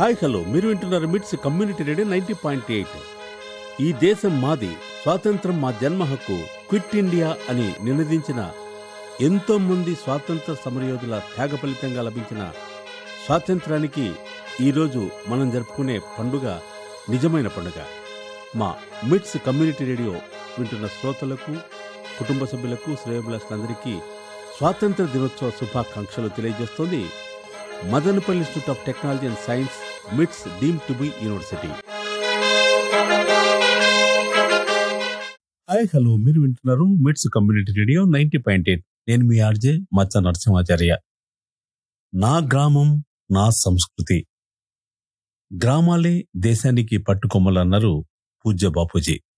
hi hello మీరు వింటున్నారు MITS community radio ninety point eight ఈ దేశం మాది స్వాతంత్రం మా జన్మ హక్కు క్విట్ ఇండియా అని నినదించిన ఎంతో మంది స్వాతంత్ర సమరయోధుల త్యాగ ఫలితంగా లభించిన స్వాతంత్రానికి ఈరోజు మనం జరుపుకునే పండుగ నిజమైన పండుగ మా మిట్స్ కమ్యూనిటీ రేడియో వింటున్న శ్రోతలకు కుటుంబ సభ్యులకు శ్రేయభిలాషులందరికీ స్వాతంత్ర దినోత్సవ శుభాకాంక్షలు తెలియజేస్తోంది Madanapalle institute of technology and science MITS deemed to be university hi hello మీరు వింటున్నారు MITS community radio ninety point eight నేను మీ ఆర్జే మచ్చ నరసింహాచార్య నా గ్రామం నా సంస్కృతి గ్రామాలే దేశానికి పట్టుకొమ్మలన్నారు పూజ్య బాపూజీ